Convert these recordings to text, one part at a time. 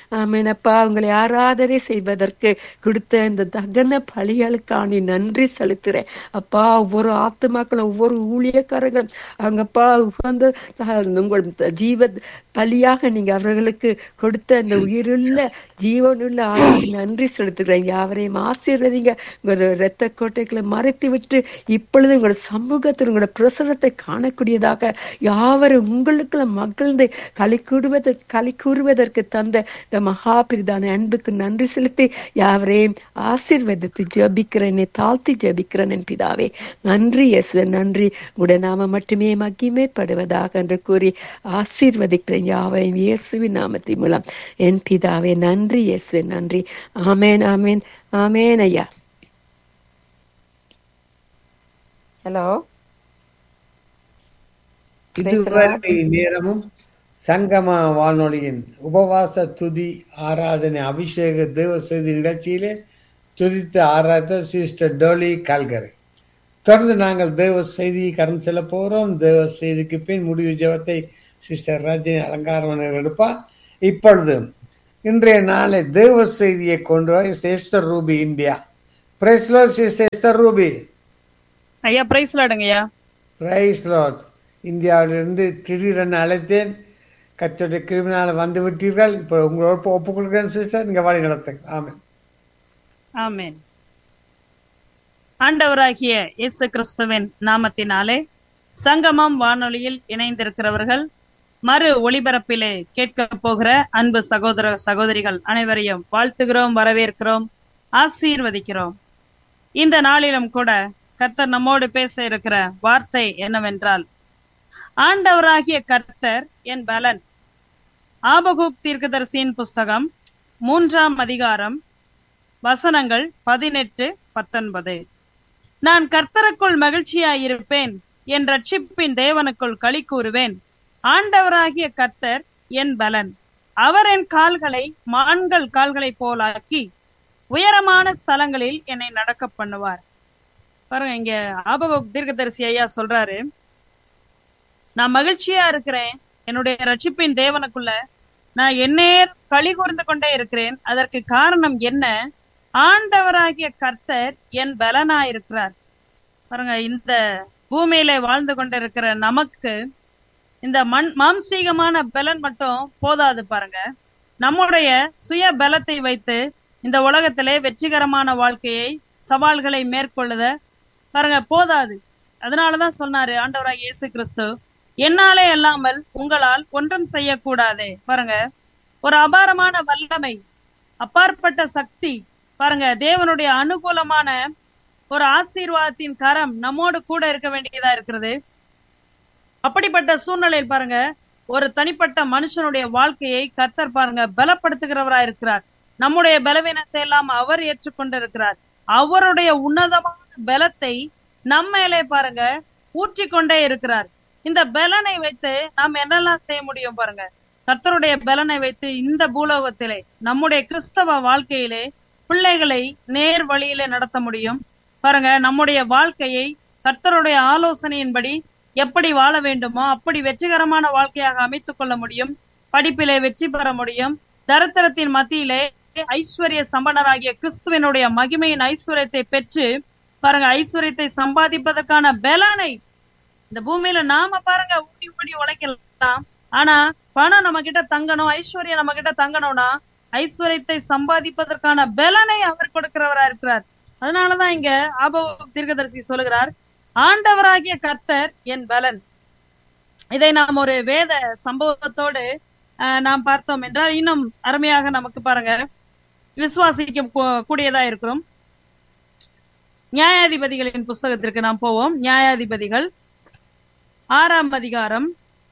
ஆமேனப்பா உங்களை ஆராதனை செய்வதற்கு கொடுத்த இந்த தகன பலிகளுக்கான நன்றி செலுத்துறேன் அப்பா ஒவ்வொரு ஆத்துமாக்களும் ஒவ்வொரு ஊழியக்காரர்களும் அவங்கப்பா உகந்த த- உங்கள் த- ஜீவ பலியாக நீங்க அவர்களுக்கு கொடுத்த இந்த உயிருள்ள ஜீவனுள்ள ஆளுக்கு நன்றி செலுத்துகிறேன் யாவரையும் ஆசீர்வதிங்க உங்களோட இரத்த கோட்டைகளை மறைத்து விட்டு இப்பொழுது உங்களோட சமூகத்தில் உங்களோட பிரசனத்தை காணக்கூடியதாக யாவரும் உங்களுக்கு மகிழ்ந்து களி கூறுவதற்கு களி கூறுவதற்கு தந்த இந்த மகாபிரிதான அன்புக்கு நன்றி செலுத்தி யாவரையும் ஆசீர்வதித்து ஜெபிக்கிறேனே தாழ்த்தி ஜெபிக்கிறேன் என் பிதாவே நன்றி இயேசுவே நன்றி உடைய நாம மட்டுமே மகிமைப்படுவதாக என்று கூறி ஆசீர்வதிக்கிறேன் யாவையும் இயேசுவின் நாமத்தின் மூலம் என் பிதாவே நன்றி இயேசுவே நன்றி ஆமேன் ஆமேன் ஆமேன் ஐயா ஹலோ இதுவரை நேரமும் சங்கம வானொலியின் உபவாச துதி ஆராதனை அபிஷேக தேவ செய்தி நிகழ்ச்சியிலே துதித்து ஆராய்த்த சிஸ்டர் டோலி கால்கரை தொடர்ந்து நாங்கள் தேவ செய்தியை கடந்து செல்ல போகிறோம் தேவ செய்திக்கு பின் முடிவு ஜெபத்தை சிஸ்டர் ரஜினி அலங்காரம் எடுப்பா இப்பொழுது இன்றைய நாளை தேவ செய்தியை கொண்டு வர சிஸ்டர் ரூபி இந்தியா பிரைஸ்லோ சிஸ்டர் எஸ்தர் ரூபி ஐயா பிரைஸ் லாடுங்கய்யா பிரைஸ் லார்ட் இந்தியாவிலிருந்து திடீரென அழைத்தேன் கத்தோடைய கிருமினால வந்து விட்டீர்கள் இப்போ உங்களோட ஒப்புக் கொடுக்கிறேன் சிஸ்டர் நீங்க வழி நடத்துங்க ஆமாம் ஆமென் ஆண்டவராகிய இயேசு கிறிஸ்துவின் நாமத்தினாலே சங்கமம் வானொலியில் இணைந்திருக்கிறவர்கள் மறு ஒளிபரப்பிலே கேட்க போகிற அன்பு சகோதர சகோதரிகள் அனைவரையும் வாழ்த்துகிறோம் வரவேற்கிறோம் ஆசீர்வதிக்கிறோம் இந்த நாளிலும் கூட கர்த்தர் நம்மோடு பேச இருக்கிற வார்த்தை என்னவென்றால் ஆண்டவராகிய கர்த்தர் என் பலன் ஆபகுக் தீர்க்கதரிசியின் புஸ்தகம் மூன்றாம் அதிகாரம் வசனங்கள் பதினெட்டு பத்தொன்பது நான் கர்த்தருக்குள் மகிழ்ச்சியாயிருப்பேன் என் ரட்சிப்பின் தேவனுக்குள் களி கூறுவேன் ஆண்டவராகிய கர்த்தர் என் பலன் அவர் என் கால்களை மான்கள் கால்களைப் போலாக்கி உயரமான ஸ்தலங்களில் என்னை நடக்க பண்ணுவார் பாருங்க இங்க ஆபகோக் தீர்க்கதரிசி ஐயா சொல்றாரு நான் மகிழ்ச்சியா இருக்கிறேன் என்னுடைய ரட்சிப்பின் தேவனுக்குள்ள நான் என்னேர் களி கூர்ந்து கொண்டே இருக்கிறேன் அதற்கு காரணம் என்ன ஆண்டவராகிய கர்த்தர் என் பலனாயிருக்கிறார் பாருங்க இந்த பூமியில வாழ்ந்து கொண்டிருக்கிற நமக்கு இந்த மண் மாம்சீகமான பலன் மட்டும் போதாது பாருங்க நம்முடைய சுய பலத்தை வைத்து இந்த உலகத்திலே வெற்றிகரமான வாழ்க்கையை சவால்களை மேற்கொள்ளுத பாருங்க போதாது அதனாலதான் சொன்னாரு ஆண்டவராக இயேசு கிறிஸ்து என்னாலே அல்லாமல் உங்களால் ஒன்றும் செய்யக்கூடாதே பாருங்க ஒரு அபாரமான வல்லமை அப்பாற்பட்ட சக்தி பாருங்க தேவனுடைய அனுகூலமான ஒரு ஆசீர்வாதத்தின் கரம் நம்மோடு கூட இருக்க வேண்டியதா இருக்கிறது அப்படிப்பட்ட சூழ்நிலையில் பாருங்க ஒரு தனிப்பட்ட மனுஷனுடைய வாழ்க்கையை கர்த்தர் பாருங்க பலப்படுத்துகிறவரா இருக்கிறார் நம்முடைய பலவீனத்தை எல்லாம் அவர் ஏற்றுக்கொண்டிருக்கிறார் அவருடைய உன்னதமான பலத்தை நம்ம மேலே பாருங்க ஊற்றிக்கொண்டே இருக்கிறார் இந்த பலனை வைத்து நாம் என்னெல்லாம் செய்ய முடியும் பாருங்க கர்த்தருடைய பலனை வைத்து இந்த பூலோகத்திலே நம்முடைய கிறிஸ்தவ வாழ்க்கையிலே பிள்ளைகளை நேர் வழியிலே நடத்த முடியும் பாருங்க நம்முடைய வாழ்க்கையை கர்த்தருடைய ஆலோசனையின்படி எப்படி வாழ வேண்டுமோ அப்படி வெற்றிகரமான வாழ்க்கையாக அமைத்துக் கொள்ள முடியும் படிப்பிலே வெற்றி பெற முடியும் தரித்திரத்தின் மத்தியிலே ஐஸ்வர்ய சம்பனராகிய கிறிஸ்துவனுடைய மகிமையின் ஐஸ்வர்யத்தை பெற்று பாருங்க ஐஸ்வர்யத்தை சம்பாதிப்பதற்கான பலனை இந்த பூமியில நாம பாருங்க ஊடி ஊடி உழைக்கலாம் ஆனா பணம் நம்ம கிட்ட தங்கணும் ஐஸ்வர்யம் நம்ம கிட்ட தங்கணும்னா ஐஸ்வர்யத்தை சம்பாதிப்பதற்கான பலனை அவர் கொடுக்கிறவரா இருக்கிறார் அதனாலதான் இங்க ஆபோ தீர்க்கதரிசி சொல்லுகிறார் ஆண்டவராகிய கர்த்தர் என் பலன் இதை நாம் ஒரு வேத சம்பவத்தோடு அஹ், நாம் பார்த்தோம் என்றால் இன்னும் அருமையாக நமக்கு பாருங்க விசுவாசிக்க கூ- கூடியதா இருக்கிறோம் நியாயாதிபதிகளின் புஸ்தகத்திற்கு நாம் போவோம் நியாயாதிபதிகள் ஆறாம் அதிகாரம்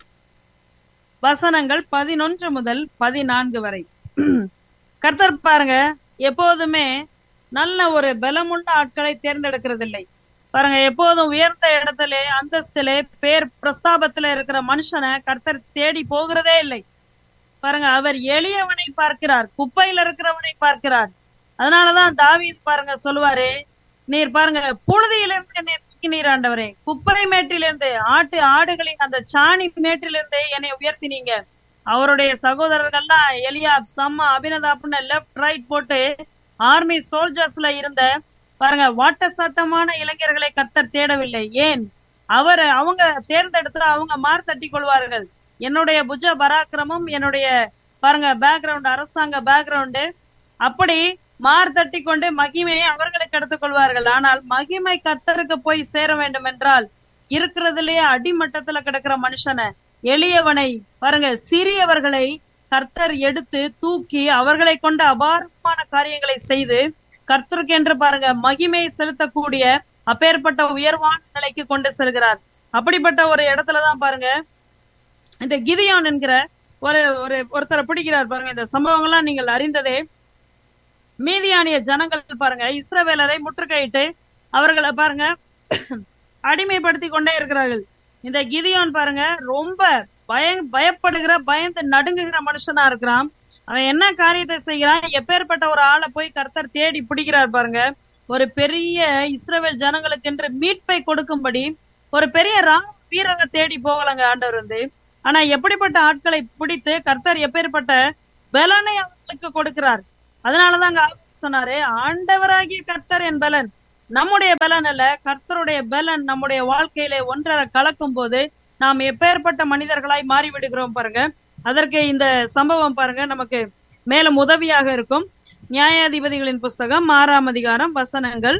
வசனங்கள் பதினொன்று முதல் பதினான்கு வரை கர்த்தர் பாருங்க எப்போதுமே நல்ல ஒரு பலமுள்ள ஆட்களை தேர்ந்தெடுக்கிறதில்லை பாருங்க எப்போதும் உயர்ந்த இடத்திலே அந்தஸ்திலே பேர் பிரஸ்தாபத்துல இருக்கிற மனுஷனை கர்த்தர் தேடி போகிறதே இல்லை பாருங்க அவர் எளியவனை பார்க்கிறார் குப்பையில இருக்கிறவனை பார்க்கிறார் அதனாலதான் தாவீது பாருங்க சொல்லுவாரு நீர் பாருங்க புழுதியிலிருந்து என்னை தூக்கி நீர் ஆண்டவரே குப்பை மேட்டிலிருந்து ஆட்டு ஆடுகளின் அந்த சாணி மேட்டிலிருந்து என்னை உயர்த்தினீங்க அவருடைய சகோதரர்கள்லாம் எலியா சம்மா அபினதாப்னு லெஃப்ட் ரைட் போட்டு ஆர்மி சோல்ஜர்ஸ்ல இருந்த பாருங்க வாட்ட சட்டமான இளைஞர்களை கர்த்தர் தேடவில்லை ஏன் அவர் அவங்க தேர்ந்தெடுத்து அவங்க மார் தட்டி கொள்வார்கள் என்னுடைய புஜ பராக்கிரமும் என்னுடைய பாருங்க பேக்ரவுண்ட் அரசாங்க பேக்ரவுண்டு அப்படி மார் தட்டி கொண்டு மகிமையை அவர்களுக்கு எடுத்துக் கொள்வார்கள் ஆனால் மகிமை கர்த்தருக்கு போய் சேர வேண்டும் என்றால் இருக்கிறதுலயே அடிமட்டத்துல கிடக்கிற மனுஷனை எளியவனை பாருங்க சிறியவர்களை கர்த்தர் எடுத்து தூக்கி அவர்களை கொண்டு அபாரமான காரியங்களை செய்து கர்த்தருக்கு என்று பாருங்க மகிமையை செலுத்தக்கூடிய அப்பேற்பட்ட உயர்வான நிலைக்கு கொண்டு செல்கிறார் அப்படிப்பட்ட ஒரு இடத்துலதான் பாருங்க இந்த கிதியான் என்கிற ஒரு ஒரு ஒருத்தரை பிடிக்கிறார் பாருங்க இந்த சம்பவங்கள்லாம் நீங்கள் அறிந்ததே மீதியானிய ஜனங்கள் பாருங்க இஸ்ரவேலரை முற்றுகையிட்டு அவர்களை பாருங்க அடிமைப்படுத்தி கொண்டே இருக்கிறார்கள் இந்த கிதியோன் பாருங்க ரொம்ப பய பயப்படுகிற பயந்து நடுங்குகிற மனுஷனா இருக்கிறான் அவன் என்ன காரியத்தை செய்கிறான் எப்பேற்பட்ட ஒரு ஆளை போய் கர்த்தர் தேடி பிடிக்கிறார் பாருங்க ஒரு பெரிய இஸ்ரவேல் ஜனங்களுக்கு என்று மீட்பை கொடுக்கும்படி ஒரு பெரிய ராணுவ வீரரை தேடி போகலங்க ஆண்டவர் வந்து ஆனா எப்படிப்பட்ட ஆட்களை பிடித்து கர்த்தர் எப்பேற்பட்ட பலனை அவர்களுக்கு கொடுக்கிறார் அதனாலதான் அங்க ஆண்டவர் சொன்னாரு ஆண்டவராகிய கர்த்தர் என் பலன் நம்முடைய பலன் அல்ல கர்த்தருடைய பலன் நம்முடைய வாழ்க்கையில ஒன்றரை கலக்கும் போது நாம் எப்பேற்பட்ட மனிதர்களாய் மாறி விடுகிறோம் பாருங்க அதற்கு இந்த சம்பவம் பாருங்க நமக்கு மேலும் உதவியாக இருக்கும் நியாயாதிபதிகளின் புஸ்தகம் ஆறாம் அதிகாரம் வசனங்கள்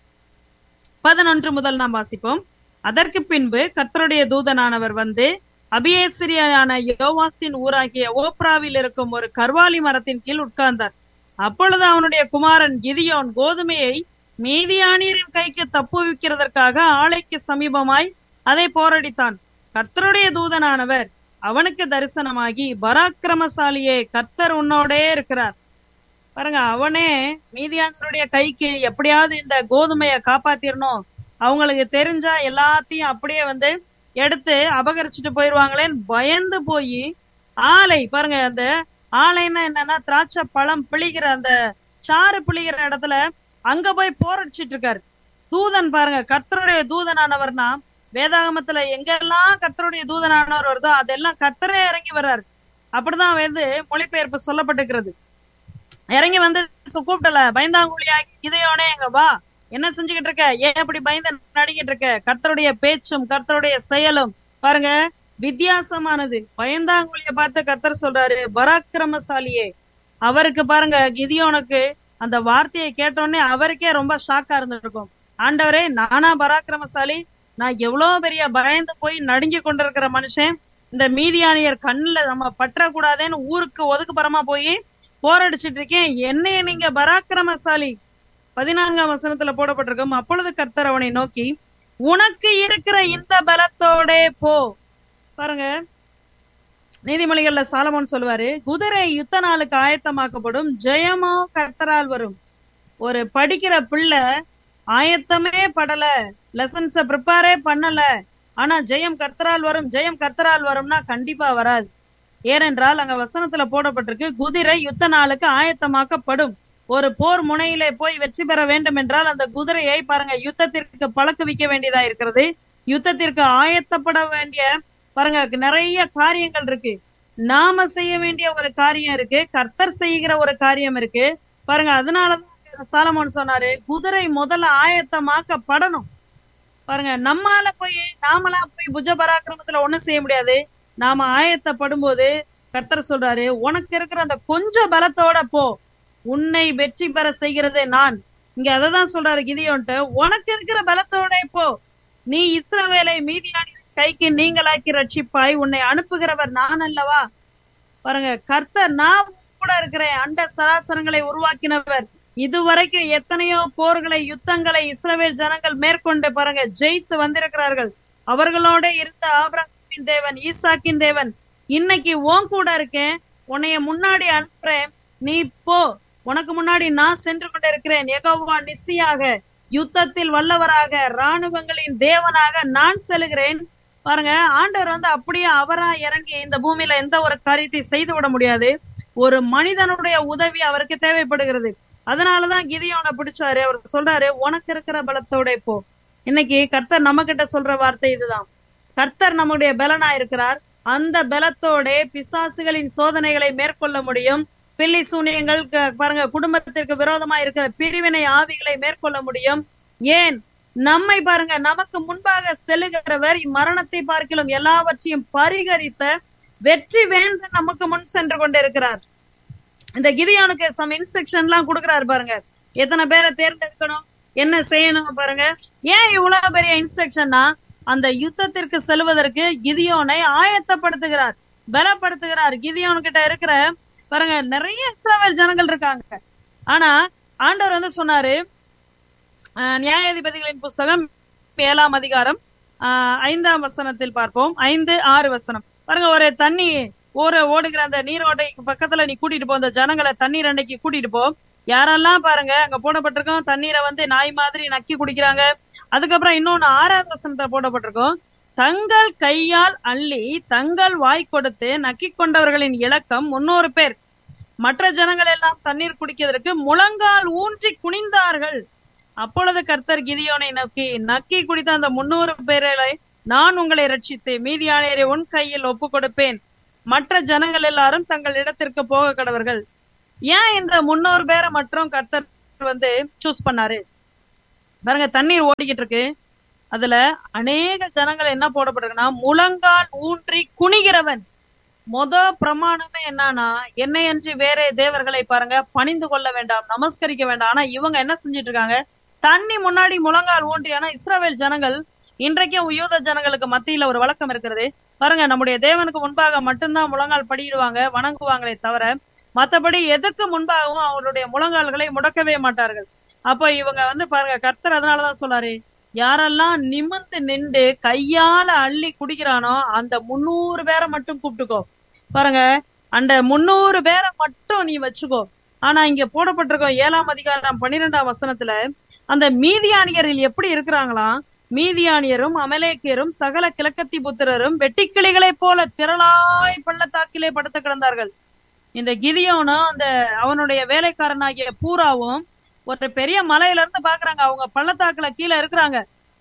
பதினொன்று முதல் நாம் வாசிப்போம் அதற்கு பின்பு கர்த்தருடைய தூதனானவர் வந்து அபியேசிரியான யோவாசின் ஊராகிய ஓப்ராவில் இருக்கும் ஒரு கர்வாலி மரத்தின் கீழ் உட்கார்ந்தார் அப்பொழுது அவனுடைய குமாரன் கிதியோன் கோதுமையை மீதியானியரின் கைக்கு தப்புவிக்கிறதற்காக ஆலைக்கு சமீபமாய் அதை போரடித்தான் கர்த்தருடைய தூதனானவர் அவனுக்கு தரிசனமாகி பராக்கிரமசாலியே கர்த்தர் உன்னோடே இருக்கிறார் பாருங்க அவனே மீதியானவருடைய கைக்கு எப்படியாவது இந்த கோதுமையை காப்பாத்திரணும் அவங்களுக்கு தெரிஞ்சா எல்லாத்தையும் அப்படியே வந்து எடுத்து அபகரிச்சுட்டு போயிருவாங்களேன்னு பயந்து போய் ஆலை பாருங்க அந்த ஆலைன்னா என்னன்னா திராட்சை பழம் பிழிகிற அந்த சாறு பிழிகிற இடத்துல அங்க போய் போரடிச்சிட்டு இருக்காரு தூதன் பாருங்க கர்த்தருடைய தூதனானவர்னா வேதாகமத்துல எங்கெல்லாம் கர்த்தருடைய தூதனானவர் வருதோ அதெல்லாம் கர்த்தரே இறங்கி வர்றாரு அப்படிதான் வந்து மொழிபெயர்ப்பு சொல்லப்பட்டிருக்கிறது இறங்கி வந்து சு- கூப்பிடல பயந்தாங்குழியாகி இதையோனே எங்க வா என்ன செஞ்சுக்கிட்டு இருக்க ஏன் இப்படி பயந்து நடிக்கிட்டு இருக்க கர்த்தருடைய பேச்சும் கர்த்தருடைய செயலும் பாருங்க வித்தியாசமானது பயந்தாங்குழிய பார்த்து கர்த்தர் சொல்றாரு பராக்கிரமசாலியே அவருக்கு பாருங்க கிதியோனுக்கு அந்த வார்த்தையை கேட்டோடனே அவருக்கே ரொம்ப ஷாக்கா இருந்திருக்கும் ஆண்டவரே நானா பராக்கிரமசாலி நான் எவ்வளவு பெரிய பயந்து போய் நடுங்கி கொண்டிருக்கிற மனுஷன் இந்த மீதியானியர் கண்ணுல நம்ம பற்றக்கூடாதேன்னு ஊருக்கு ஒதுக்குப்புறமா போய் போரடிச்சிட்டு இருக்கேன் என்னைய நீங்க பராக்கிரமசாலி பதினான்காம் வசனத்துல போடப்பட்டிருக்கும் அப்பொழுது கர்த்தர் அவனை நோக்கி உனக்கு இருக்கிற இந்த பலத்தோட போ பாருங்க நீதிமொழிகள்ல சாலமோன் சொல்லுவாரு குதிரை யுத்த நாளுக்கு ஆயத்தமாக்கப்படும் ஜெயமோ கர்த்தரால் வரும் ஒரு படிக்கிற பிள்ளை ஆயத்தமே படல லெசன்ஸ ப்ரிப்பேரே பண்ணல ஆனா ஜெயம் கர்த்தரால் வரும் ஜெயம் கர்த்தரால் வரும்னா கண்டிப்பா வராது ஏனென்றால் அங்க வசனத்துல போடப்பட்டிருக்கு குதிரை யுத்த நாளுக்கு ஆயத்தமாக்கப்படும் ஒரு போர் முனையிலே போய் வெற்றி பெற வேண்டும் என்றால் அந்த குதிரையை பாருங்க யுத்தத்திற்கு பழக்குவிக்க வேண்டியதா இருக்கிறது யுத்தத்திற்கு ஆயத்தப்பட வேண்டிய பாருங்க நிறைய காரியங்கள் இருக்கு நாம செய்ய வேண்டிய ஒரு காரியம் இருக்கு கர்த்தர் செய்கிற ஒரு காரியம் இருக்கு பாருங்க அதனாலதான் சாலமோன் சொன்னாரு குதிரை முதல்ல ஆயத்தமாக்கப்படணும் பாருங்க நம்மால போய் நாமளா போய் புஜ பராக்கிரமத்துல ஒண்ணும் செய்ய முடியாது நாம ஆயத்தப்படும் போது கர்த்தர் சொல்றாரு உனக்கு இருக்கிற அந்த கொஞ்சம் பலத்தோட போ உன்னை வெற்றி பெற செய்கிறது நான் இங்க அததான் சொல்றாரு கிதியோன்ட்டு உனக்கு இருக்கிற பலத்தோட போ நீ இஸ்ரவேலை மீதியானி கைக்கு நீங்களாக்கி ரட்சிப்பாய் உன்னை அனுப்புகிறவர் நான் அல்லவா பாருங்க கர்த்தர் நான் உன் கூட இருக்கிறேன் அண்ட சராசரங்களை உருவாக்கினவர் இதுவரைக்கும் எத்தனையோ போர்களை யுத்தங்களை இஸ்ரவேல் ஜனங்கள் மேற்கொண்டு பாருங்க ஜெயித்து வந்திருக்கிறார்கள் அவர்களோட இருந்த ஆபிரகாமின் தேவன் ஈசாக்கின் தேவன் இன்னைக்கு உன் கூட இருக்கேன் உன்னைய முன்னாடி அனுப்புறேன் நீ போ உனக்கு முன்னாடி நான் சென்று கொண்டிருக்கிறேன் யெகோவா நிச்சயாக யுத்தத்தில் வல்லவராக ராணுவங்களின் தேவனாக நான் செல்கிறேன் பாருங்க ஆண்டவர் வந்து அப்படியே அவரா இறங்கி இந்த பூமியில எந்த ஒரு காரியத்தை செய்து விட முடியாது ஒரு மனிதனுடைய உதவி அவருக்கு தேவைப்படுகிறது அதனாலதான் கிதியோனை பிடிச்சாரு அவர் சொல்றாரு உனக்கு இருக்கிற பலத்தோட போ இன்னைக்கு கர்த்தர் நம்ம கிட்ட சொல்ற வார்த்தை இதுதான் கர்த்தர் நம்முடைய பலனா இருக்கிறார் அந்த பலத்தோட பிசாசுகளின் சோதனைகளை மேற்கொள்ள முடியும் பில்லி சூனியங்கள் க- பாருங்க குடும்பத்திற்கு விரோதமா இருக்கிற பிரிவினை ஆவிகளை மேற்கொள்ள முடியும் ஏன் நம்மை பாருங்க நமக்கு முன்பாக செல்லுகிறவர் இம்மரணத்தை பார்க்கிலும் எல்லாவற்றையும் பரிகரித்த வெற்றி வேந்தன் நமக்கு முன் சென்று கொண்டிருக்கிறார் இந்த கிதியானுக்கு சம் இன்ஸ்ட்ரக்ஷன் எல்லாம் கொடுக்கறாரு பாருங்க எத்தனை பேரை தேர்ந்தெடுக்கணும் என்ன செய்யணும் பாருங்க ஏன் இவ்வளவு பெரிய இன்ஸ்ட்ரக்ஷன்னா அந்த யுத்தத்திற்கு செல்வதற்கு கிதியோனை ஆயத்தப்படுத்துகிறார் பலப்படுத்துகிறார் கிதியோன் கிட்ட இருக்கிற பாருங்க நிறைய இஸ்ரவேல் ஜனங்கள் இருக்காங்க ஆனா ஆண்டவர் வந்து சொன்னாரு ஆஹ், நியாயாதிபதிகளின் புஸ்தகம் ஏழாம் அதிகாரம் ஆஹ், ஐந்தாம் வசனத்தில் பார்ப்போம் ஐந்து ஆறு வசனம் பாருங்க ஒரு தண்ணி ஊற ஓடுகிற அந்த நீரோடை பக்கத்துல நீ கூட்டிட்டு போ அந்த ஜனங்களை தண்ணீர் அன்னைக்கு கூட்டிட்டு போ யாரெல்லாம் பாருங்க அங்க போடப்பட்டிருக்கோம் தண்ணீரை வந்து நாய் மாதிரி நக்கி குடிக்கிறாங்க அதுக்கப்புறம் இன்னொன்னு ஆறாவது வசனத்துல போடப்பட்டிருக்கோம் தங்கள் கையால் அள்ளி தங்கள் வாய் கொடுத்து நக்கி கொண்டவர்களின் இலக்கம் முன்னூறு பேர் மற்ற ஜனங்கள் எல்லாம் தண்ணீர் குடிக்கிறதற்கு முழங்கால் ஊன்றி குனிந்தார்கள் அப்பொழுது கர்த்தர் கிதியோனை நோக்கி நக்கி குடித்த அந்த முன்னூறு பேர்களை நான் உங்களை ரட்சித்து மீதியானேரை உன் கையில் ஒப்பு கொடுப்பேன் மற்ற ஜனங்கள் எல்லாரும் தங்கள் இடத்திற்கு போக கடவர்கள் ஏன் இந்த முன்னூறு பேரை மட்டும் கர்த்தர் வந்து சூஸ் பண்ணாரு பாருங்க தண்ணீர் ஓடிக்கிட்டு இருக்கு அதுல அநேக ஜனங்கள் என்ன போடப்பட்டிருக்குன்னா முழங்கால் ஊன்றி குனிகிறவன் மொத பிரமாணமே என்னன்னா என்னை அன்றி வேற தேவர்களை பாருங்க பணிந்து கொள்ள வேண்டாம் நமஸ்கரிக்க வேண்டாம் ஆனா இவங்க என்ன செஞ்சுட்டு இருக்காங்க தண்ணி முன்னாடி முழங்கால் ஊன்றி ஆனா இஸ்ரவேல் ஜனங்கள் இன்றைக்கும் யூத ஜனங்களுக்கு மத்தியில ஒரு வழக்கம் இருக்கிறது பாருங்க நம்முடைய தேவனுக்கு முன்பாக மட்டும்தான் முழங்கால் படியிடுவாங்க வணங்குவாங்களே தவிர மத்தபடி எதுக்கு முன்பாகவும் அவருடைய முழங்கால்களை முடக்கவே மாட்டார்கள் அப்போ இவங்க வந்து பாருங்க கர்த்தர் அதனாலதான் சொல்லாரு யாரெல்லாம் நிமிர்ந்து நின்று கையால அள்ளி குடிக்கிறானோ அந்த முன்னூறு பேரை மட்டும் கூப்பிட்டுக்கோ பாருங்க அந்த முன்னூறு பேரை மட்டும் நீ வச்சுக்கோ ஆனா இங்க போடப்பட்டிருக்கோம் ஏழாம் அதிகாரம் பன்னிரெண்டாம் வசனத்துல அந்த மீதியானியரில் எப்படி இருக்கிறாங்களாம் மீதியானியரும் அமலேக்கியரும் சகல கிழக்கத்தி புத்திரரும் வெட்டிக்கிளிகளைப் போல திரளாய் பள்ளத்தாக்கிலே படுத்து கிடந்தார்கள் இந்த கிதியோனும் அந்த அவனுடைய வேலைக்காரனாகிய பூராவும் ஒரு பெரிய மலையில இருந்து பாக்குறாங்க அவங்க பள்ளத்தாக்குல கீழே இருக்கிறாங்க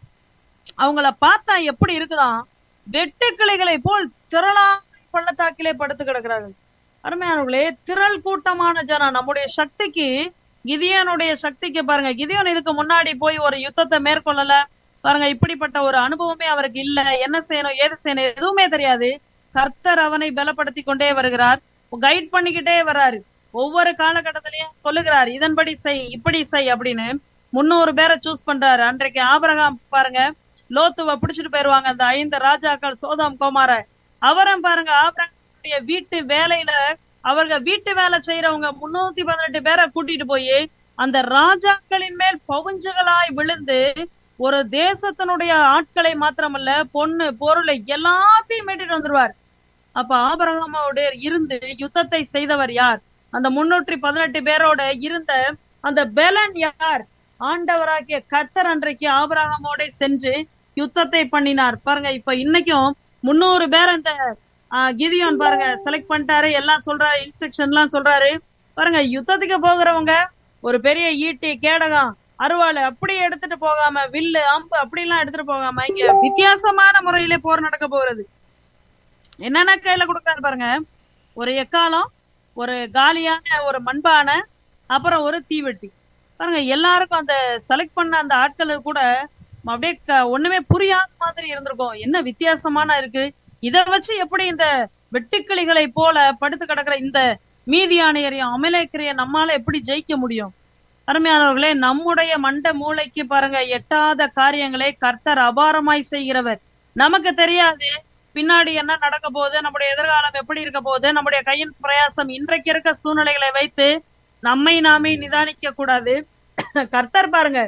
அவங்கள பார்த்தா எப்படி இருக்குதாம் வெட்டுக்கிளைகளை போல் திரளாய் பள்ளத்தாக்கிலே படுத்து கிடக்கிறார்கள் அருமையானவர்களே திரள் கூட்டமான ஜனம் நம்முடைய சக்திக்கு கிதியோனுடைய சக்திக்கு பாருங்க கிதியோன் இதுக்கு முன்னாடி போய் ஒரு யுத்தத்தை மேற்கொள்ளல பாருங்க இப்படிப்பட்ட ஒரு அனுபவமே அவருக்கு இல்ல என்ன செய்யணும் ஏது செய்யணும் எதுவுமே தெரியாது கர்த்தர் அவனை பலப்படுத்தி கொண்டே வருகிறார் கைட் பண்ணிக்கிட்டே வர்றாரு ஒவ்வொரு காலகட்டத்திலயும் சொல்லுகிறார் இதன்படி செய் இப்படி செய் அப்படின்னு முன்னூறு பேரை சூஸ் பண்றாரு அன்றைக்கு ஆபரகாம் பாருங்க லோத்துவ பிடிச்சிட்டு போயிருவாங்க அந்த ஐந்து ராஜாக்கள் சோதாம் கோமார அவரும் பாருங்க ஆபரகாமுடைய வீட்டு வேலையில அவர்க வீட்டு வேலை செய்யறவங்க முன்னூத்தி பதினெட்டு பேரை கூட்டிட்டு போய் அந்த ராஜாக்களின் மேல் பவுஞ்சுகளாய் விழுந்து ஒரு தேசத்தினுடைய ஆட்களை மாத்திரமல்ல பொண்ணு பொருளை எல்லாத்தையும் மீட்டிட்டு வந்துருவார் அப்ப ஆபரகாமோட இருந்து யுத்தத்தை செய்தவர் யார் அந்த முன்னூற்றி பதினெட்டு பேரோட இருந்த அந்த பெலன் யார் ஆண்டவராகிய கர்த்தர் அன்றைக்கு ஆபரகாமோட சென்று யுத்தத்தை பண்ணினார் பாருங்க இப்ப இன்னைக்கும் முன்னூறு பேர் அந்த ஆஹ், கிதியோன் பாருங்க செலக்ட் பண்ணிட்டாரு எல்லாம் சொல்றாரு இன்ஸ்ட்ரக்ஷன் எல்லாம் சொல்றாரு பாருங்க யுத்தத்துக்கு போகிறவங்க ஒரு பெரிய ஈட்டி கேடகம் அருவாள் அப்படியே எடுத்துட்டு போகாம வில்லு அம்பு அப்படி எல்லாம் எடுத்துட்டு போகாம இங்க வித்தியாசமான முறையிலே போர் நடக்க போகிறது என்னென்ன கையில கொடுக்குறாரு பாருங்க ஒரு எக்காலம் ஒரு காலியான ஒரு மண்பானை அப்புறம் ஒரு தீவெட்டி பாருங்க எல்லாருக்கும் அந்த செலக்ட் பண்ண அந்த ஆட்களுக்கு கூட அப்படியே க- ஒண்ணுமே புரியாத மாதிரி இருந்திருக்கும் என்ன வித்தியாசமான இருக்கு இத வச்சு எப்படி இந்த வெட்டுக்கிளிகளை போல படுத்து கிடக்குற இந்த மீதியானையரையும் அமலேக்கரையும் நம்மால எப்படி ஜெயிக்க முடியும் அருமையானவர்களே நம்முடைய மண்ட மூளைக்கு பாருங்க எட்டாத காரியங்களை கர்த்தர் அபாரமாய் செய்கிறவர் நமக்கு தெரியாது பின்னாடி என்ன நடக்க போகுது நம்முடைய எதிர்காலம் எப்படி இருக்க போகுது நம்முடைய கையின் பிரயாசம் இன்றைக்கு இருக்க சூழ்நிலைகளை வைத்து நம்மை நாமே நிதானிக்க கூடாது கர்த்தர் பாருங்க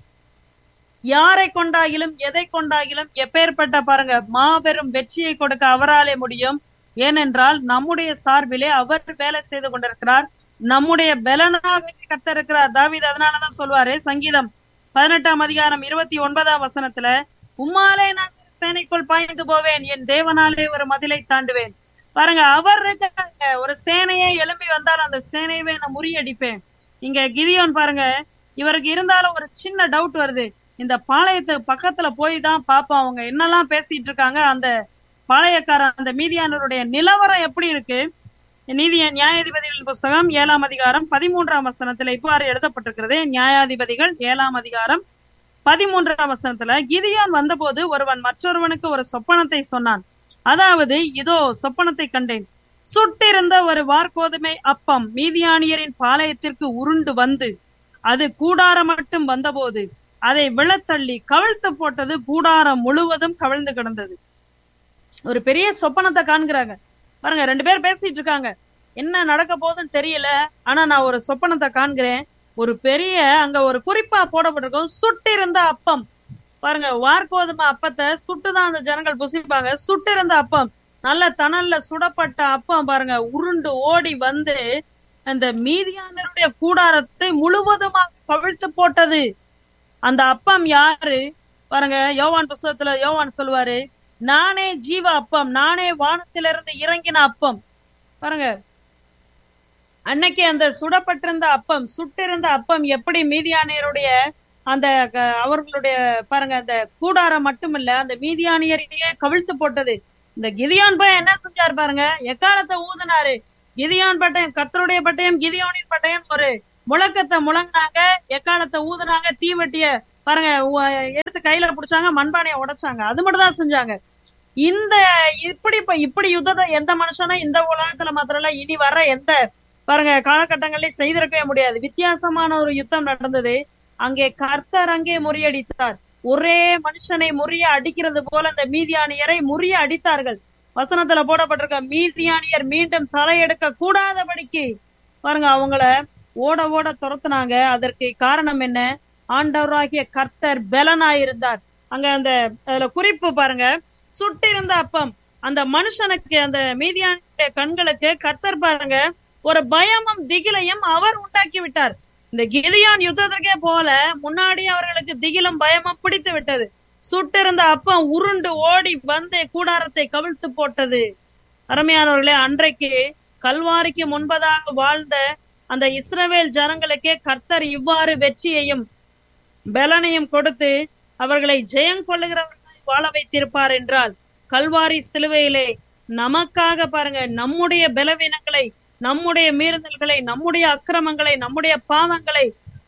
யாரை கொண்டாகிலும் எதை கொண்டாகிலும் எப்பேற்பட்ட பாருங்க மாபெரும் வெற்றியை கொடுக்க அவராலே முடியும் ஏனென்றால் நம்முடைய சார்பிலே அவர் வேலை செய்து கொண்டிருக்கிறார் நம்முடைய பலனாக கர்த்தர் இருக்கிறார் தாவீது அதனாலதான் சொல்வாரு சங்கீதம் பதினெட்டாம் அதிகாரம் இருபத்தி ஒன்பதாம் வசனத்துல உம்மாலே நான் ஒரு சேனைக்குள் பாய்ந்து போவேன் என் தேவனாலே ஒரு மதிலை தாண்டுவேன் பாருங்க அவர் இருக்காங்க ஒரு சேனையே எழும்பி வந்தால் அந்த சேனையவே நான் முறியடிப்பேன் இங்க கிதியோன் பாருங்க இவருக்கு இருந்தாலும் ஒரு சின்ன டவுட் வருது இந்த பாளையத்து பக்கத்துல போய் தான் பாப்போம் அவங்க என்னெல்லாம் பேசிட்டு இருக்காங்க அந்த பாளையக்கார அந்த மீதியானவருடைய நிலவரம் எப்படி இருக்கு நீதி நியாயாதிபதிகள் புஸ்தகம் ஏழாம் அதிகாரம் பதிமூன்றாம் வசனத்துல இவ்வாறு எழுதப்பட்டிருக்கிறது நியாயாதிபதிகள் ஏழாம் அதிகாரம் பதிமூன்றாம் வசனத்துல கிதியோன் வந்தபோது ஒருவன் மற்றொருவனுக்கு ஒரு சொப்பனத்தை சொன்னான் அதாவது இதோ சொப்பனத்தை கண்டேன் சுட்டிருந்த ஒரு வார்கோதுமை அப்பம் மீதியானியரின் பாளையத்திற்கு உருண்டு வந்து அது கூடாரம் மட்டும் வந்தபோது அதை விழத்தள்ளி கவிழ்த்து போட்டது கூடாரம் முழுவதும் கவிழ்ந்து கிடந்தது ஒரு பெரிய சொப்பனத்தை காண்கிறாங்க பாருங்க ரெண்டு பேர் பேசிட்டு இருக்காங்க என்ன நடக்க போகுதுன்னு தெரியல ஆனா நான் ஒரு சொப்பனத்தை காண்கிறேன் ஒரு பெரிய அங்க ஒரு குறிப்பா போடப்பட்டிருக்கும் சுட்டிருந்த அப்பம் பாருங்க வார்கோதுமை அப்பத்தை சுட்டுதான் அந்த ஜனங்கள் புசிப்பாங்க சுட்டிருந்த அப்பம் நல்ல தணல்ல சுடப்பட்ட அப்பம் பாருங்க உருண்டு ஓடி வந்து அந்த மீதியானருடைய கூடாரத்தை முழுவதுமாக கவிழ்த்து போட்டது அந்த அப்பம் யாரு பாருங்க யோவான் புஸ்தகத்துல யோவான் சொல்லுவாரு நானே ஜீவ அப்பம் நானே வானத்திலிருந்து இறங்கின அப்பம் பாருங்க அன்னைக்கு அந்த சுடப்பட்டிருந்த அப்பம் சுட்டிருந்த அப்பம் எப்படி மீதியானியருடைய அந்த க- அவர்களுடைய பாருங்க அந்த கூடாரம் மட்டுமில்ல அந்த மீதியானியரையே கவிழ்த்து போட்டது இந்த கிதியான் போய் என்ன செஞ்சாரு பாருங்க எக்காலத்தை ஊதுனாரு கிதியான் பட்டயம் கர்த்தருடைய பட்டயம் கிதியோனின் பட்டயம் ஒரு முழக்கத்தை முழங்கினாங்க எக்காலத்தை ஊதுனாங்க தீவெட்டிய பாருங்க உ- எடுத்து கையில புடிச்சாங்க மண்பானைய உடைச்சாங்க அது மட்டும் தான் செஞ்சாங்க இந்த இப்படி இப்ப இப்படி யுத்தத்தை எந்த மனுஷனும் இந்த உலகத்துல மாத்திரம் இல்ல இனி வர எந்த பாருங்க காலகட்டங்களில் செய்திருக்கவே முடியாது வித்தியாசமான ஒரு யுத்தம் நடந்தது அங்கே கர்த்தர் அங்கே முறியடித்தார் ஒரே மனுஷனை முறிய அடிக்கிறது போல அந்த மீதியானியரை முறிய அடித்தார்கள் வசனத்துல போடப்பட்டிருக்க மீதியானியர் மீண்டும் தலையெடுக்க கூடாதபடிக்கு பாருங்க அவங்கள ஓட ஓட துரத்துனாங்க அதற்கு காரணம் என்ன ஆண்டவராகிய கர்த்தர் பெலனாயிருந்தார் அங்க அந்த அதுல குறிப்பு பாருங்க சுட்டிருந்த அப்பம் அந்த மனுஷனுக்கு அந்த மீதியான கண்களுக்கு கர்த்தர் பாருங்க ஒரு பயமும் திகிலையும் அவர் உண்டாக்கி விட்டார் இந்த கிலியான் யுத்தத்திற்கே போல முன்னாடி அவர்களுக்கு திகிலும் பயமும் பிடித்து விட்டது சுட்டிருந்த அப்பம் உருண்டு ஓடி வந்து கூடாரத்தை கவிழ்த்து போட்டது அருமையானவர்களே அன்றைக்கு கல்வாரிக்கு முன்பதாக வாழ்ந்த அந்த இஸ்ரவேல் ஜனங்களுக்கே கர்த்தர் இவ்வாறு வெற்றியையும் பலனையும் கொடுத்து அவர்களை ஜெயம் கொள்ளுகிறவர்களாய் வாழ வைத்திருப்பார் என்றால் கல்வாரி சிலுவையிலே நமக்காக பாருங்க நம்முடைய பலவீனங்களை நம்முடைய மீறுதல்களை நம்முடைய அக்கிரமங்களை நம்முடைய பாவங்களை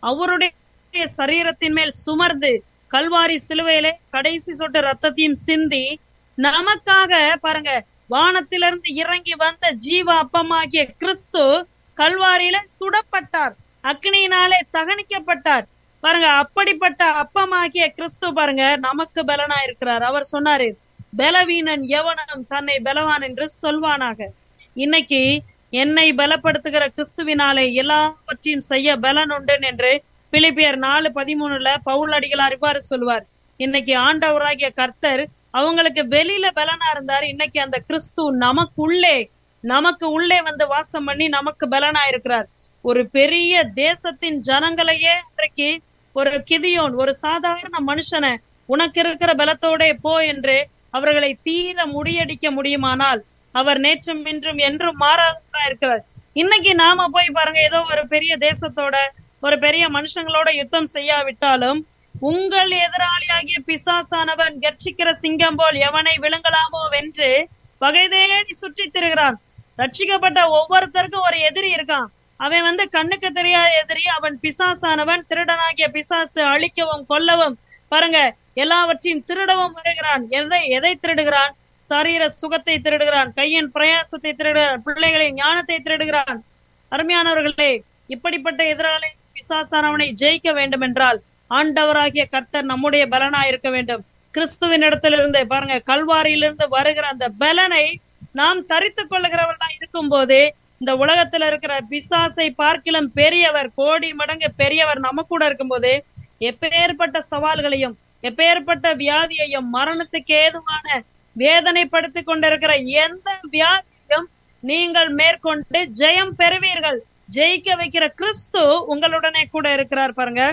அவருடைய சரீரத்தின் மேல் சுமர்ந்து கல்வாரி சிலுவையிலே கடைசி சொட்டு ரத்தத்தையும் சிந்தி நமக்காக பாருங்க வானத்திலிருந்து இறங்கி வந்த ஜீவ அப்பமாகிய கிறிஸ்து கல்வாரியில சுடப்பட்டார் அக்னியினாலே தகனிக்கப்பட்டார் பாருங்க அப்படிப்பட்ட அப்பமாகிய கிறிஸ்து பாருங்க நமக்கு பலனா இருக்கிறார் அவர் சொன்னாரு பலவீனன் எவனும் தன்னை பலவான் என்று சொல்வானாக இன்னைக்கு என்னை பலப்படுத்துகிற கிறிஸ்துவினாலே எல்லாவற்றையும் செய்ய பலன் உண்டு என்று பிலிப்பியர் நாலு பதிமூணுல பவுல் அடிகளார் இவ்வாறு சொல்வார் இன்னைக்கு ஆண்டவராகிய கர்த்தர் அவங்களுக்கு வெளியில பலனா இருந்தாரு இன்னைக்கு அந்த கிறிஸ்து நமக்குள்ளே நமக்கு உள்ளே வந்து வாசம் பண்ணி நமக்கு பலனா இருக்கிறார் ஒரு பெரிய தேசத்தின் ஜனங்களையே இன்றைக்கு ஒரு கிதியோன் ஒரு சாதாரண மனுஷனை உனக்கு இருக்கிற பலத்தோட போ என்று அவர்களை தீர முறியடிக்க முடியுமானால் அவர் நேற்றும் இன்றும் என்றும் மாறாதவரா இருக்கிறார் இன்னைக்கு நாம போய் பாருங்க ஏதோ ஒரு பெரிய தேசத்தோட ஒரு பெரிய மனுஷங்களோட யுத்தம் செய்யாவிட்டாலும் உங்கள் எதிராளியாகிய பிசாசானவன் கர்ச்சிக்கிற சிங்கம் போல் எவனை விழுங்கலாமோ வென்று வகை தேடி சுற்றித் திரிகிறான் ரட்சிக்கப்பட்ட ஒவ்வொருத்தருக்கும் ஒரு எதிரி இருக்கான் அவன் வந்து கண்ணுக்கு தெரியாத எதிரி அவன் பிசாசானவன் திருடனாகிய பிசாசு அழிக்கவும் கொல்லவும் பாருங்க எல்லாவற்றையும் திருடவும் வருகிறான் எதை எதை திருடுகிறான் சரீர சுகத்தை திருடுகிறான் கையின் பிரயாசத்தை திருடுகிறான் பிள்ளைகளின் ஞானத்தை திருடுகிறான் அருமையானவர்களே இப்படிப்பட்ட எதிராளி பிசாசானவனை ஜெயிக்க வேண்டும் என்றால் ஆண்டவராகிய கர்த்தர் நம்முடைய பலனா இருக்க வேண்டும் கிறிஸ்துவின் இடத்திலிருந்து பாருங்க கல்வாரியிலிருந்து வருகிற அந்த பலனை நாம் தரித்துக் கொள்ளுகிறவர்களா இருக்கும் போது இந்த உலகத்துல இருக்கிற பிசாசை பார்க்கிலும் பெரியவர் கோடி மடங்கு பெரியவர் நம்ம கூட இருக்கும்போது எப்பேற்பட்ட சவால்களையும் எப்பேற்பட்ட வியாதியையும் மரணத்துக்கு ஏதுவான வேதனைப்படுத்திக் கொண்டிருக்கிற எந்த வியாதியும் நீங்கள் மேற்கொண்டு ஜெயம் பெறுவீர்கள் ஜெயிக்க வைக்கிற கிறிஸ்து உங்களுடனே கூட இருக்கிறார் பாருங்க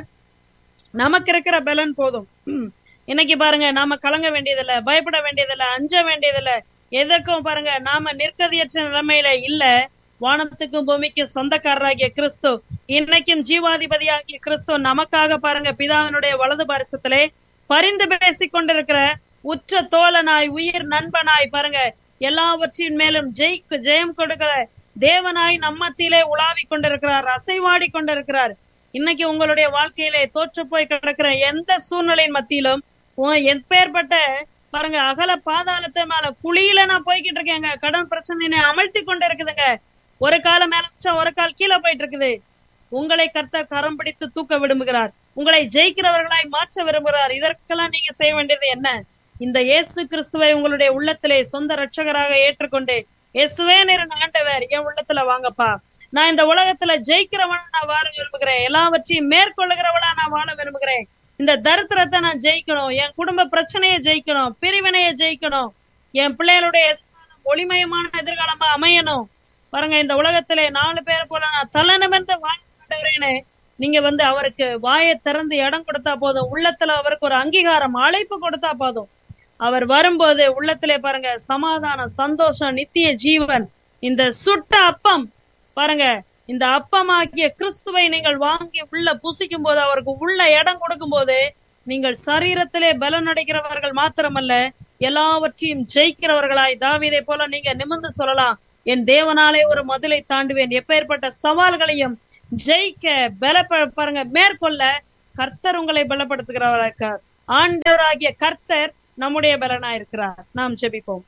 நமக்கு இருக்கிற பலன் போதும் இன்னைக்கு பாருங்க நாம கலங்க வேண்டியதில்ல பயப்பட வேண்டியதில்ல அஞ்ச வேண்டியதில்ல எதுக்கும் பாருங்க நாம நிற்கதியற்ற நிலைமையில இல்ல வானத்துக்கும் பூமிக்கும் சொந்தக்காரராகிய கிறிஸ்து இன்னைக்கும் ஜீவாதிபதியாகிய கிறிஸ்து நமக்காக பாருங்க பிதாவினுடைய வலது பாரிசத்திலே பரிந்து பேசிக் கொண்டிருக்கிற உற்ற தோழனாய் உயிர் நண்பனாய் பாருங்க எல்லாவற்றின் மேலும் ஜெயிக்கு ஜெயம் கொடுக்கிற தேவனாய் நம்மத்திலே உலாவிக் கொண்டிருக்கிறார் அசைவாடி கொண்டிருக்கிறார் இன்னைக்கு உங்களுடைய வாழ்க்கையிலே தோற்று போய் கிடக்கிற எந்த சூழ்நிலையின் மத்தியிலும் உன் எப்பேற்பட்ட பாருங்க அகல பாதாளத்தை மேல குழியில நான் போய்கிட்டு இருக்கேங்க கடன் பிரச்சனை அமழ்த்தி கொண்டு இருக்குதுங்க ஒரு கால மேல வச்சா ஒரு கால் கீழே போயிட்டு இருக்குது உங்களை கர்த்தர் கரம் பிடித்து தூக்க விரும்புகிறார் உங்களை ஜெயிக்கிறவர்களாய் மாற்ற விரும்புகிறார் இதற்கெல்லாம் நீங்க செய்ய வேண்டியது என்ன இந்த இயேசு கிறிஸ்துவை உங்களுடைய உள்ளத்திலே சொந்த ரட்சகராக ஏற்றுக்கொண்டு இயேசுவே நேர ஆண்டவர் என் உள்ளத்துல வாங்கப்பா நான் இந்த உலகத்துல ஜெயிக்கிறவனா நான் வாழ விரும்புகிறேன் எல்லாவற்றையும் மேற்கொள்ளுகிறவளா நான் வாழ விரும்புகிறேன் இந்த தரித்திரத்தை நான் ஜெயிக்கணும் என் குடும்ப பிரச்சனையை ஜெயிக்கணும் பிரிவினையை ஜெயிக்கணும் என் பிள்ளைகளுடைய எதிர்காலம் ஒளிமயமான எதிர்காலமா அமையணும் பாருங்க இந்த உலகத்திலே நாலு பேர் போல நான் தலை நிமிர்ந்து வாழ்ந்துறேன்னு நீங்க வந்து அவருக்கு வாயை திறந்து இடம் கொடுத்தா போதும் உள்ளத்துல அவருக்கு ஒரு அங்கீகாரம் அழைப்பு கொடுத்தா போதும் அவர் வரும்போது உள்ளத்திலே பாருங்க சமாதானம் சந்தோஷம் நித்திய ஜீவன் இந்த சுட்ட அப்பம் பாருங்க இந்த அப்பமாகிய கிறிஸ்துவை நீங்கள் வாங்கி உள்ள புசிக்கும் போது அவருக்கு உள்ள இடம் கொடுக்கும் போது நீங்கள் சரீரத்திலே பலன் அடைகிறவர்கள் மாத்திரமல்ல எல்லாவற்றையும் ஜெயிக்கிறவர்களாய் தாவீதை போல நீங்க நிமிர்ந்து சொல்லலாம் என் தேவனாலே ஒரு மதிலை தாண்டுவேன் எப்பேற்பட்ட சவால்களையும் ஜெயிக்க பல பாருங்க மேற்கொள்ள கர்த்தர் உங்களை பலப்படுத்துகிறவராக இருக்கார் ஆண்டவராகிய கர்த்தர் நம்முடைய பலனா இருக்கிறார் நாம் ஜெபிப்போம்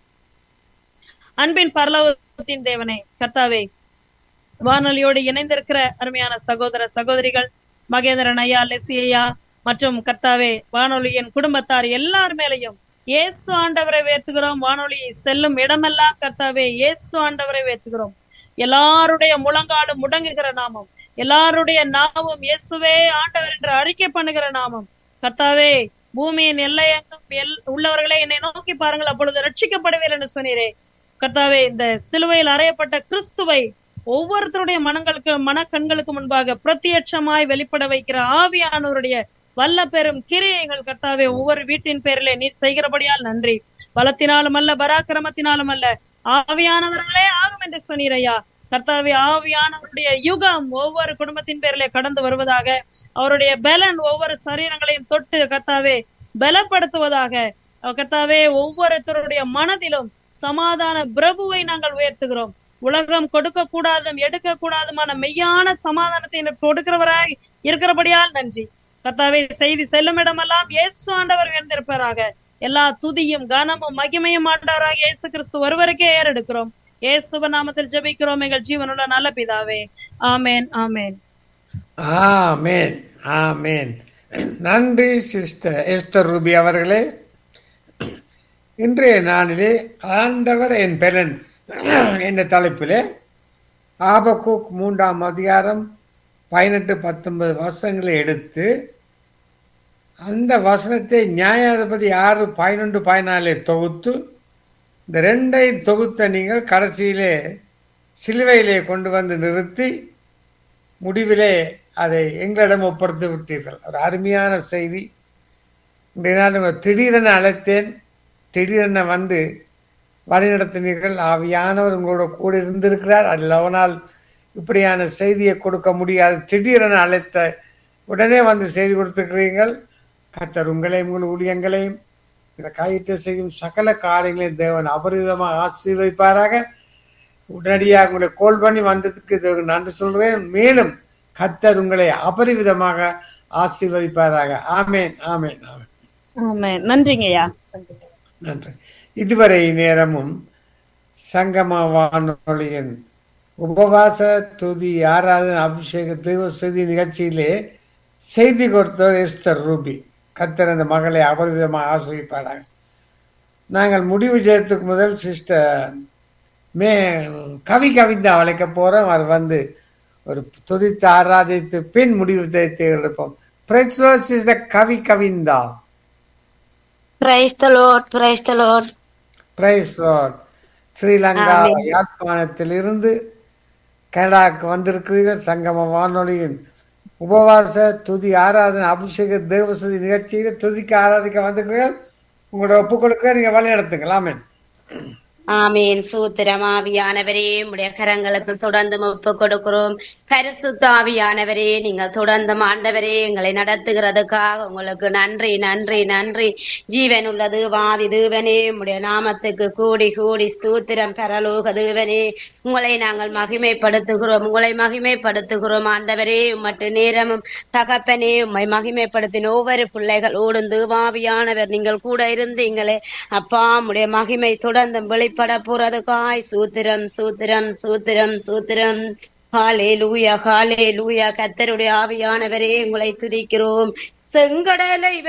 அன்பின் பரலோகத்தின் தேவனே கர்த்தாவே வானொலியோடு இணைந்திருக்கிற அருமையான சகோதர சகோதரிகள் மகேந்திரன் ஐயா லெசி ஐயா மற்றும் கர்த்தாவே வானொலியின் குடும்பத்தார் எல்லார் மேலையும் இயேசு ஆண்டவரை வேத்துகிறோம் வானொலி செல்லும் இடமெல்லாம் கர்த்தாவே இயேசு ஆண்டவரை வேத்துகிறோம் எல்லாருடைய முழங்காலும் முடங்குகிற நாமம் எல்லாருடைய நாமும் இயேசுவே ஆண்டவர் என்று அறிக்கை பண்ணுகிற நாமம் கர்த்தாவே பூமியின் எல்லையெங்கும் எல் உள்ளவர்களே என்னை நோக்கி பாருங்கள் அப்பொழுது ரட்சிக்கப்படுவீர் என்று சொன்னீரே கர்த்தாவே இந்த சிலுவையில் அறையப்பட்ட கிறிஸ்துவை ஒவ்வொருத்தருடைய மனங்களுக்கு மனக்கண்களுக்கு முன்பாக பிரத்யட்சமாய் வெளிப்பட வைக்கிற ஆவியானவருடைய வல்ல பெரும் கிரியைகள் கர்த்தாவே ஒவ்வொரு வீட்டின் பேரிலே நீர் செய்கிறபடியால் நன்றி பலத்தினாலும் அல்ல பராக்கிரமத்தினாலும் அல்ல ஆவியானவர்களே ஆகும் என்று சொன்னீரையா கர்த்தாவே ஆவியானவருடைய யுகம் ஒவ்வொரு குடும்பத்தின் பேரிலே கடந்து வருவதாக அவருடைய பலன் ஒவ்வொரு சரீரங்களையும் தொட்டு கர்த்தாவே பலப்படுத்துவதாக கர்த்தாவே ஒவ்வொருத்தருடைய மனதிலும் சமாதான பிரபுவை நாங்கள் உயர்த்துகிறோம் உலகம் கொடுக்க கூடாதும் எடுக்க கூடாதுமான மெய்யான சமாதானத்தை கொடுக்கிறவராய் இருக்கிறபடியால் நன்றி கர்த்தாவே செய்தி செல்லும் இடமெல்லாம் இயேசு ஆண்டவர் உயர்ந்திருப்பாராக எல்லா துதியும் கனமும் மகிமையும் ஆண்டவராக இயேசு கிறிஸ்து ஒருவருக்கே ஏறெடுக்கிறோம் இயேசுவ நாமத்தில் ஜெபிக்கிறோம் எங்கள் ஜீவனுள்ள நல்ல பிதாவே ஆமேன் ஆமேன் ஆமேன் ஆமேன் நன்றி சிஸ்டர் எஸ்தர் ரூபி அவர்களே இன்றைய நாளிலே ஆண்டவர் என் பெலன் என்ற தலைப்பிலே ஆபக்கூக் மூன்றாம் அதிகாரம் பதினெட்டு பத்தொன்பது வசனங்களை எடுத்து அந்த வசனத்தை நியாயாதிபதி ஆறு பதினொன்று பதினாலே தொகுத்து இந்த ரெண்டை தொகுத்த நீங்கள் கடைசியிலே சிலுவையிலே கொண்டு வந்து நிறுத்தி முடிவிலே அதை எங்களிடம் ஒப்படைத்து விட்டீர்கள் ஒரு அருமையான செய்தி இன்றைய நாள் உங்கள் திடீரென அழைத்தேன் திடீரென வந்து வழிநடத்தினீர்கள் ஆவியானவர் உங்களோட கூட இருந்திருக்கிறார் அதில் அவனால் இப்படியான செய்தியை கொடுக்க முடியாது திடீரென அழைத்த உடனே வந்து செய்தி கொடுத்துருக்கிறீர்கள் கத்தர் உங்களையும் உங்கள் ஊழியங்களையும் இந்த கையிட்டு செய்யும் சகல காரியங்களையும் தேவன் அபரிதமாக ஆசீர்வதிப்பாராக உடனடியாக உங்களை கோல் பண்ணி வந்ததுக்கு தேவன் நன்றி சொல்றேன் மேலும் கத்தர் உங்களை அபரிவிதமாக ஆசீர்வதிப்பாராக ஆமேன் ஆமேன் ஆமேன் ஆமேன் நன்றிங்கய்யா நன்றிங்க நன்றி இதுவரை நேரமும் சங்கம வானொலியின் உபவாச துதி ஆராதனை அபிஷேக தெய்வ செய்தி நிகழ்ச்சியிலே செய்தி கொடுத்தவர் எஸ்தர் ரூபி கத்தர் அந்த மகளை அபரிதமாக ஆசிரிப்பாடாங்க நாங்கள் முடிவு செய்யறதுக்கு முதல் சிஸ்டர் மே கவி கவிந்தா அழைக்க போறோம் அவர் வந்து ஒரு துதித்து ஆராதித்து பின் முடிவு செய்து எடுப்போம் sister Kavi Kavinda Praise the Lord, praise the Lord. Praise Sri Lanka amen. யாழ்ப்பாணத்தில் இருந்து கனடாவுக்கு வந்திருக்கிறீர்கள் சங்கம வானொலியின் உபவாச துதி ஆராதனை அபிஷேக தேவசதி நிகழ்ச்சியில துதிக்க ஆராதிக்க வந்திருக்கிறீர்கள் உங்களோட ஒப்பு கொடுக்க நீங்க வழி நடத்துங்கள் ஆமென் ஆமீன் சூத்திரம் ஆவியானவரே உடைய கரங்களுக்கு தொடர்ந்து ஒப்பு கொடுக்கிறோம் பரிசுத்த ஆவியானவரே நீங்கள் தொடர்ந்து ஆண்டவரே எங்களை நடத்துகிறதுக்காக உங்களுக்கு நன்றி நன்றி நன்றி ஜீவன் உள்ளது வாதி தேவனே உம்முடைய நாமத்துக்கு கூடி கூடி ஸ்தூத்திரம் பரலோக தேவனே உங்களை நாங்கள் மகிமைப்படுத்துகிறோம் உங்களை மகிமைப்படுத்துகிறோம் ஆண்டவரே உம்மட்டு நேரமும் தகப்பனே உம்மை மகிமைப்படுத்தின ஒவ்வொரு பிள்ளைகளோடும் தேவாவியானவர் நீங்கள் கூட இருந்தீங்களே அப்பா உம்முடைய மகிமை தொடர்ந்து வெளிப்பட போறதுக்காய் சூத்திரம் சூத்திரம் சூத்திரம் சூத்திரம் ஹாலே லூயா ஹாலே லூயா கத்தருடைய ஆவியானவரே உங்களை துதிக்கிறோம் செங்கடலை